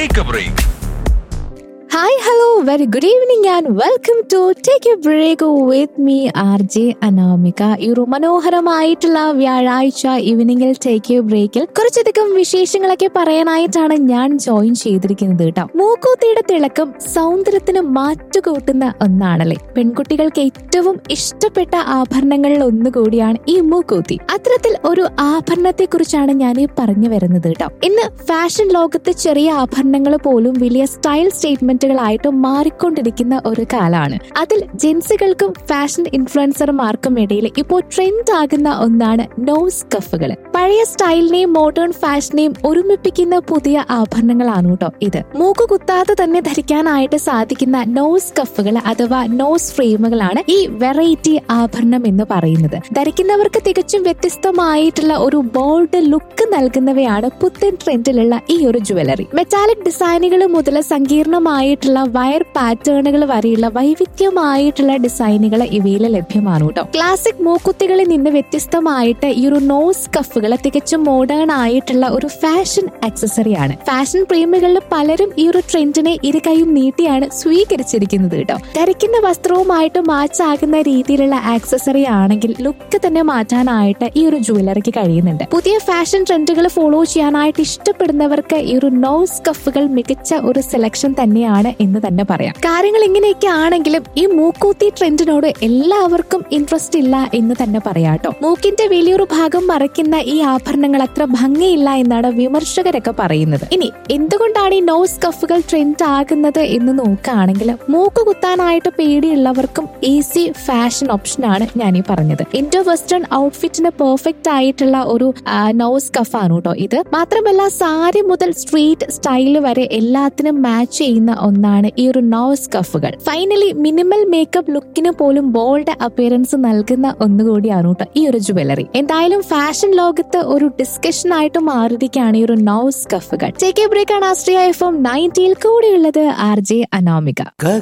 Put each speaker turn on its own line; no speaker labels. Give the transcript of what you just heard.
Take a break.
Hi hello very good evening and welcome to take a break with me R J Anamika ഈ ഒരു മനോഹരമായിട്ടുള്ള വ്യാഴാഴ്ച ഈവനിങ്ങിൽ take A ബ്രേക്കിൽ കുറച്ചധികം വിശേഷങ്ങളൊക്കെ പറയാനായിട്ടാണ് ഞാൻ ജോയിൻ ചെയ്തിരിക്കുന്നത് കേട്ടോ മൂക്കൂത്തിയുടെ തിളക്കം സൗന്ദര്യത്തിന് മാറ്റുകൂട്ടുന്ന ഒന്നാണല്ലേ പെൺകുട്ടികൾക്ക് ഏറ്റവും ഇഷ്ടപ്പെട്ട ആഭരണങ്ങളിൽ ഒന്നുകൂടിയാണ് ഈ മൂക്കൂത്തി അത്തരത്തിൽ ഒരു ആഭരണത്തെ കുറിച്ചാണ് ഞാൻ ഈ പറഞ്ഞു വരുന്നത് കേട്ടോ ഇന്ന് ഫാഷൻ ലോകത്ത് ചെറിയ ആഭരണങ്ങൾ പോലും വലിയ സ്റ്റൈൽ സ്റ്റേറ്റ്മെന്റുകളായിട്ട് മാറിക്കൊണ്ടിരിക്കുന്ന ഒരു കാലാണ് അതിൽ ജെൻസുകൾക്കും ഫാഷൻ ഇൻഫ്ലുവൻസർമാർക്കും ഇടയിൽ ഇപ്പോൾ ട്രെൻഡ് ആകുന്ന ഒന്നാണ് നോസ് കഫുകൾ പഴയ സ്റ്റൈലിനെയും മോഡേൺ ഫാഷനെയും ഒരുമിപ്പിക്കുന്ന പുതിയ ആഭരണങ്ങളാണ് കേട്ടോ ഇത് മൂക്ക് കുത്താതെ തന്നെ ധരിക്കാനായിട്ട് സാധിക്കുന്ന നോസ് കഫുകൾ അഥവാ നോസ് ഫ്രെയിമുകളാണ് ഈ വെറൈറ്റി ആഭരണം എന്ന് പറയുന്നത് ധരിക്കുന്നവർക്ക് തികച്ചും വ്യത്യസ്തമായിട്ടുള്ള ഒരു ബോൾഡ് ലുക്ക് നൽകുന്നവയാണ് പുത്തൻ ട്രെൻഡിലുള്ള ഈ ഒരു ജുവലറി മെറ്റാലിക് ഡിസൈനുകൾ മുതൽ സങ്കീർണമായിട്ടുള്ള വയർ പാറ്റേണുകൾ വരെയുള്ള വൈവിധ്യമായിട്ടുള്ള ഡിസൈനുകൾ ഇവയിൽ ലഭ്യമാണ് കേട്ടോ ക്ലാസിക് മൂക്കുത്തികളിൽ നിന്ന് വ്യത്യസ്തമായിട്ട് ഈ ഒരു നോസ് കഫുകൾ തികച്ചും മോഡേൺ ആയിട്ടുള്ള ഒരു ഫാഷൻ ആക്സസറി ആണ് ഫാഷൻ പ്രേമികളിൽ പലരും ഈ ഒരു ട്രെൻഡിനെ ഇരുകൈയും നീട്ടിയാണ് സ്വീകരിച്ചിരിക്കുന്നത് കേട്ടോ ധരിക്കുന്ന വസ്ത്രവുമായിട്ട് മാച്ച് ആകുന്ന രീതിയിലുള്ള ആക്സസറി ആണെങ്കിൽ ലുക്ക് തന്നെ മാറ്റാനായിട്ട് ഈ ഒരു ജുവലറിക്ക് കഴിയുന്നുണ്ട് പുതിയ ഫാഷൻ ട്രെൻഡുകൾ ഫോളോ ചെയ്യാനായിട്ട് ഇഷ്ടപ്പെടുന്നവർക്ക് ഈ ഒരു നോസ് കഫുകൾ മികച്ച ഒരു സെലക്ഷൻ തന്നെയാണ് എന്ന് തന്നെ പറയാം കാര്യങ്ങൾ ഇങ്ങനെയൊക്കെ ആണെങ്കിലും ഈ മൂക്കൂത്തി ട്രെൻഡിനോട് എല്ലാവർക്കും ഇൻട്രസ്റ്റ് ഇല്ല എന്ന് തന്നെ പറയാട്ടോ മൂക്കിന്റെ വലിയൊരു ഭാഗം മറയ്ക്കുന്ന ഈ ആഭരണങ്ങൾ അത്ര ഭംഗിയില്ല എന്നാണ് വിമർശകരൊക്കെ പറയുന്നത് ഇനി എന്തുകൊണ്ടാണ് ഈ നോസ് കഫുകൾ ട്രെൻഡ് ആകുന്നത് എന്ന് നോക്കുകയാണെങ്കിൽ മൂക്ക് കുത്താനായിട്ട് പേടിയുള്ളവർക്കും ഈസി ഫാഷൻ ഓപ്ഷനാണ് ഞാൻ ഈ പറഞ്ഞത് ഇൻഡോ വെസ്റ്റേൺ ഔട്ട്ഫിറ്റിന് പെർഫെക്റ്റ് ആയിട്ടുള്ള ഒരു നോസ് കഫാണ് കേട്ടോ ഇത് മാത്രമല്ല സാരി മുതൽ സ്ട്രീറ്റ് സ്റ്റൈൽ വരെ എല്ലാത്തിനും മാച്ച് ചെയ്യുന്ന ഒന്നാണ് ഈ ഒരു നോസ് കഫുകൾ ഫൈനലി മിനിമൽ മേക്കപ്പ് ലുക്കിന് പോലും ബോൾഡ് അപ്പിയറൻസ് നൽകുന്ന ഒന്നുകൂടിയാണ് കേട്ടോ ഈ ഒരു ജുവലറി എന്തായാലും ഫാഷൻ ലോകത്ത് ഒരു ഡിസ്കഷൻ ആയിട്ട് മാറിയിരിക്കുകയാണ് ഈ ഒരു നോസ് കഫുകൾ ടേക്ക് എ ബ്രേക്ക് ആണ് ആസ്ട്രിയ എഫ് എം നയൻറ്റിയിൽ കൂടെയുള്ളത് ആർ ജെ അനാമിക